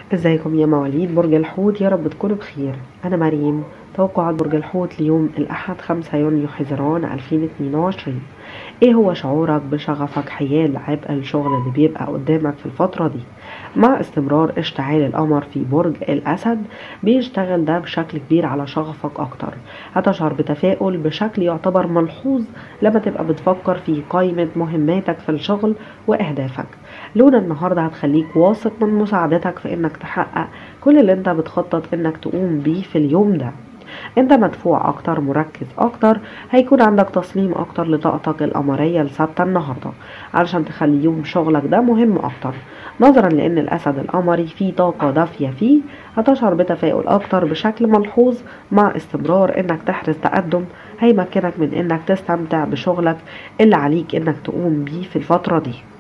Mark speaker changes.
Speaker 1: ازيكم يا مواليد برج الحوت يا رب تكونوا بخير انا مريم توقعات برج الحوت ليوم الاحد 5 يونيو حزيران 2022 ايه هو شعورك بشغفك حيال عبء الشغل اللي بيبقى قدامك في الفترة دي مع استمرار اشتعال القمر في برج الاسد بيشتغل ده بشكل كبير على شغفك اكتر هتشعر بتفاؤل بشكل يعتبر ملحوظ لما تبقى بتفكر في قائمة مهماتك في الشغل واهدافك لون النهارده هتخليك واثق من مساعدتك في انك تحقق كل اللي انت بتخطط انك تقوم بيه في اليوم ده انت مدفوع اكتر مركز اكتر هيكون عندك تصميم اكتر لطاقتك القمرية الثابتة النهاردة علشان تخلي يوم شغلك ده مهم اكتر نظرا لان الاسد القمري فيه طاقة دافية فيه هتشعر بتفاؤل اكتر بشكل ملحوظ مع استمرار انك تحرز تقدم هيمكنك من انك تستمتع بشغلك اللي عليك انك تقوم بيه في الفترة دي